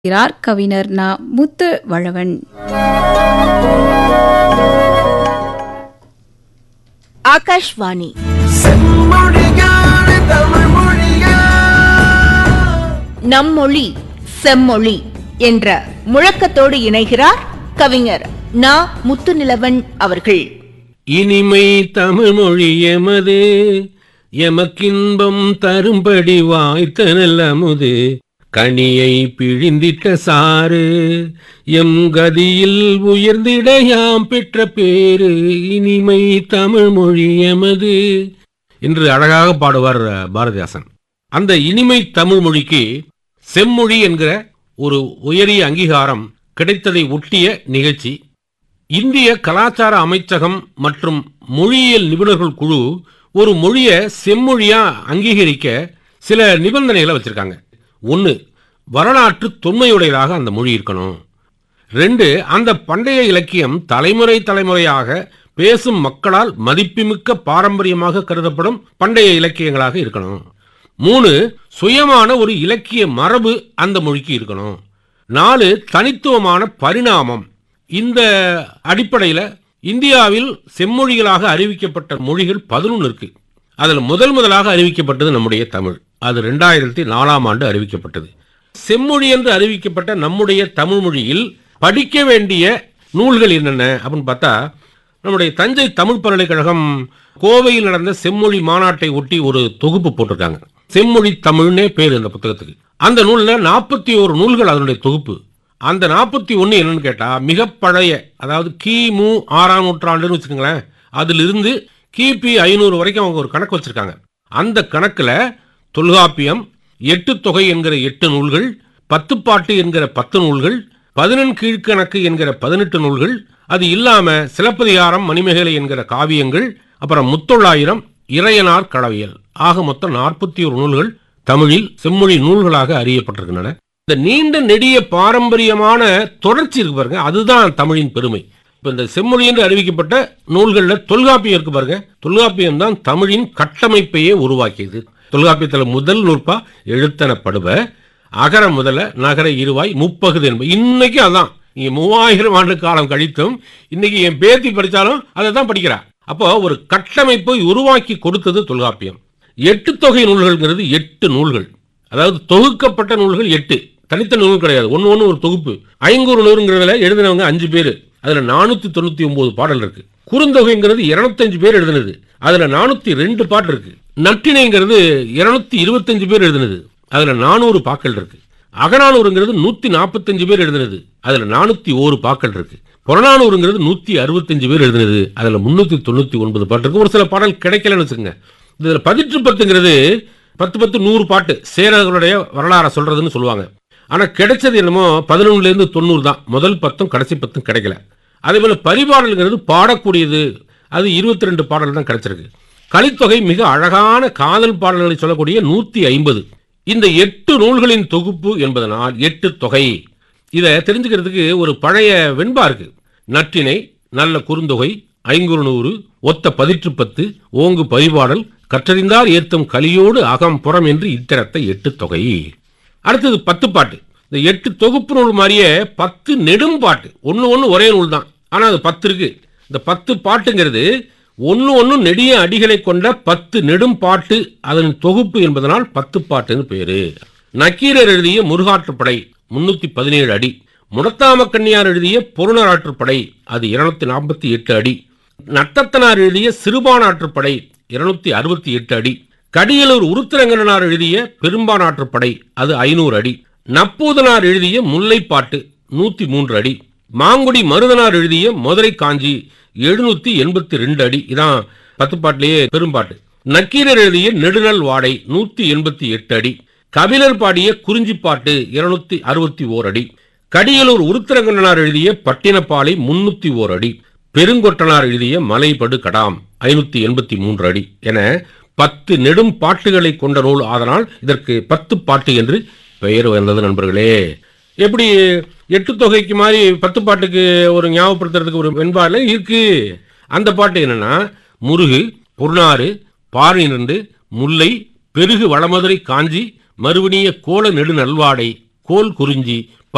இருக்கிறார் கவிஞர் நா முத்து வளவன் ஆகாஷ்வாணி செம்மொழியான தமிழ் மொழியா நம்மொழி செம்மொழி என்ற முழக்கத்தோடு இணைகிறார் கவிஞர் நா முத்துநிலவன் அவர்கள் இனிமை தமிழ் மொழி எமது எமக்கின்பம் தரும்படி வாய்த்த நல்லமுது கனியை பிழிந்திட்ட சாறு எம் கதியில் உயர்ந்திட யாம் பெற்ற பேரு இனிமை தமிழ் மொழி எமது என்று அழகாக பாடுவார் பாரதிதாசன் அந்த இனிமை தமிழ் மொழிக்கு செம்மொழி என்கிற ஒரு உயரிய அங்கீகாரம் கிடைத்ததை ஒட்டிய நிகழ்ச்சி இந்திய கலாச்சார அமைச்சகம் மற்றும் மொழியியல் நிபுணர்கள் குழு ஒரு மொழியை செம்மொழியா அங்கீகரிக்க சில நிபந்தனைகளை வச்சிருக்காங்க ஒன்று வரலாற்று தொன்மையுடையதாக அந்த மொழி இருக்கணும் ரெண்டு அந்த பண்டைய இலக்கியம் தலைமுறை தலைமுறையாக பேசும் மக்களால் மதிப்புமிக்க பாரம்பரியமாக கருதப்படும் பண்டைய இலக்கியங்களாக இருக்கணும் மூணு சுயமான ஒரு இலக்கிய மரபு அந்த மொழிக்கு இருக்கணும் நாலு தனித்துவமான பரிணாமம் இந்த அடிப்படையில் இந்தியாவில் செம்மொழிகளாக அறிவிக்கப்பட்ட மொழிகள் பதினொன்று இருக்கு அதில் முதல் முதலாக அறிவிக்கப்பட்டது நம்முடைய தமிழ் அது ரெண்டாயிரத்தி நாலாம் ஆண்டு அறிவிக்கப்பட்டது செம்மொழி என்று அறிவிக்கப்பட்ட நம்முடைய தமிழ் மொழியில் படிக்க வேண்டிய நூல்கள் என்னென்ன அப்படின்னு பார்த்தா நம்முடைய தஞ்சை தமிழ் பல்கலைக்கழகம் கோவையில் நடந்த செம்மொழி மாநாட்டை ஒட்டி ஒரு தொகுப்பு போட்டிருக்காங்க செம்மொழி தமிழ்னே பேர் இந்த புத்தகத்துக்கு அந்த நூலில் நாற்பத்தி ஒரு நூல்கள் அதனுடைய தொகுப்பு அந்த நாற்பத்தி ஒன்று என்னன்னு கேட்டால் மிக பழைய அதாவது கிமு ஆறாம் நூற்றாண்டுன்னு வச்சுக்கோங்களேன் அதிலிருந்து கிபி ஐநூறு வரைக்கும் அவங்க ஒரு கணக்கு வச்சிருக்காங்க அந்த கணக்கில் தொல்காப்பியம் எட்டு தொகை என்கிற எட்டு நூல்கள் பத்து பாட்டு என்கிற பத்து நூல்கள் பதினெண் கீழ்கணக்கு என்கிற பதினெட்டு நூல்கள் அது இல்லாம சிலப்பதிகாரம் மணிமேகலை என்கிற காவியங்கள் அப்புறம் முத்தொள்ளாயிரம் இறையனார் களவியல் ஆக மொத்தம் நாற்பத்தி ஒரு நூல்கள் தமிழில் செம்மொழி நூல்களாக அறியப்பட்டிருக்கின்றன இந்த நீண்ட நெடிய பாரம்பரியமான தொடர்ச்சி இருக்கு பாருங்க அதுதான் தமிழின் பெருமை இப்ப இந்த செம்மொழி என்று அறிவிக்கப்பட்ட நூல்களில் தொல்காப்பியம் இருக்கு பாருங்க தொல்காப்பியம் தான் தமிழின் கட்டமைப்பையே உருவாக்கியது தொல்காப்பியத்துல முதல் நூற்பா எழுத்தனப்படுவ அகர முதல நகர இருவாய் முப்பகுது என்பது இன்னைக்கு அதான் நீங்க மூவாயிரம் ஆண்டு காலம் கழித்தும் இன்னைக்கு என் பேத்தி படிச்சாலும் அதை தான் படிக்கிறா அப்போ ஒரு கட்டமைப்பை உருவாக்கி கொடுத்தது தொல்காப்பியம் எட்டு தொகை நூல்கள்ங்கிறது எட்டு நூல்கள் அதாவது தொகுக்கப்பட்ட நூல்கள் எட்டு தனித்த நூல் கிடையாது ஒன்று ஒன்று ஒரு தொகுப்பு ஐங்கூறு நூறுங்கிறதுல எழுதினவங்க அஞ்சு பேர் அதில் நானூற்றி தொண்ணூற்றி ஒன்பது பாடல் இருக்கு குறுந்தொகைங்கிறது இருநூத்தஞ்சு பேர் எழுதினது அதில் நானூற்றி ரெண்டு பாட்டு இருக்கு நற்றினைங்கிறது இருநூத்தி இருபத்தஞ்சு பேர் எழுதினது அதில் நானூறு பாக்கள் இருக்கு அகநானூறுங்கிறது நூற்றி நாற்பத்தஞ்சு பேர் எழுதினது அதில் நானூற்றி ஓரு பாக்கள் இருக்கு புறநானூறுங்கிறது நூற்றி அறுபத்தஞ்சு பேர் எழுதினது அதில் முந்நூற்றி தொண்ணூற்றி ஒன்பது பாட்டு இருக்கு ஒரு சில பாடல் கிடைக்கலன்னு வச்சுக்கோங்க இதில் பதிற்று பத்துங்கிறது பத்து பத்து நூறு பாட்டு சேரர்களுடைய வரலாறை சொல்றதுன்னு சொல்லுவாங்க ஆனால் கிடைச்சது என்னமோ பதினொன்னுலேருந்து தொண்ணூறு தான் முதல் பத்தும் கடைசி பத்தும் கிடைக்கல அதே போல பரிபாடல்ங்கிறது பாடக்கூடியது அது இருபத்தி ரெண்டு பாடல் தான் கிடைச்சிருக்கு கலித்தொகை மிக அழகான காதல் பாடல்களை சொல்லக்கூடிய நூற்றி ஐம்பது இந்த எட்டு நூல்களின் தொகுப்பு என்பதனால் எட்டு தொகை இதை தெரிஞ்சுக்கிறதுக்கு ஒரு பழைய வெண்பா இருக்கு நற்றினை நல்ல குறுந்தொகை ஐங்குறு நூறு ஒத்த பதிற்று பத்து ஓங்கு பரிபாடல் கற்றறிந்தார் ஏத்தும் கலியோடு அகம் புறம் என்று இத்தரத்தை எட்டு தொகை அடுத்தது பத்து பாட்டு இந்த எட்டு தொகுப்பு நூல் மாதிரியே பத்து நெடும் பாட்டு ஒன்று ஒன்று ஒரே நூல் தான் ஆனால் அது பத்து இருக்கு இந்த பத்து பாட்டுங்கிறது ஒன்று ஒன்று நெடிய அடிகளை கொண்ட பத்து நெடும் பாட்டு அதன் தொகுப்பு என்பதனால் பத்து பாட்டுன்னு பேரு நக்கீரர் எழுதிய முருகாற்றுப்படை முன்னூத்தி பதினேழு அடி முடத்தாம கன்னியார் எழுதிய பொருணராற்றுப்படை அது இருநூத்தி நாற்பத்தி எட்டு அடி நட்டத்தனார் எழுதிய சிறுபானாற்றுப்படை இருநூத்தி அறுபத்தி எட்டு அடி கடியலூர் உருத்திரங்கனார் எழுதிய பெரும்பானாற்றுப்படை அது ஐநூறு அடி நப்பூதனார் எழுதிய முல்லைப்பாட்டு நூத்தி மூன்று அடி மாங்குடி மருதனார் எழுதிய மதுரை காஞ்சி எழுநூத்தி எண்பத்தி ரெண்டு அடி இதான் பத்து பாட்டிலேயே பெரும்பாட்டு நக்கீரர் எழுதிய நெடுநல் வாடை நூத்தி எண்பத்தி எட்டு அடி கபிலர் பாடிய குறிஞ்சிப்பாட்டு இருநூத்தி அறுபத்தி ஓர் அடி கடியலூர் உருத்திரங்கண்ணனார் எழுதிய பட்டினப்பாலை முன்னூத்தி ஓர் அடி பெருங்கொட்டனார் எழுதிய மலைபடு கடாம் ஐநூத்தி எண்பத்தி மூன்று அடி என பத்து நெடும் பாட்டுகளை கொண்ட நூல் ஆதலால் இதற்கு பத்து பாட்டு என்று பெயர் வந்தது நண்பர்களே எப்படி எட்டு தொகைக்கு மாதிரி பத்து பாட்டுக்கு ஒரு ஞாபகப்படுத்துறதுக்கு ஒரு வெண்பாடு இருக்கு அந்த பாட்டு என்னன்னா முருகு புர்ணாறு பாரினண்டு முல்லை பெருகு வளமதுரை காஞ்சி மறுவினிய கோல நெடு நல்வாடை கோல் குறிஞ்சி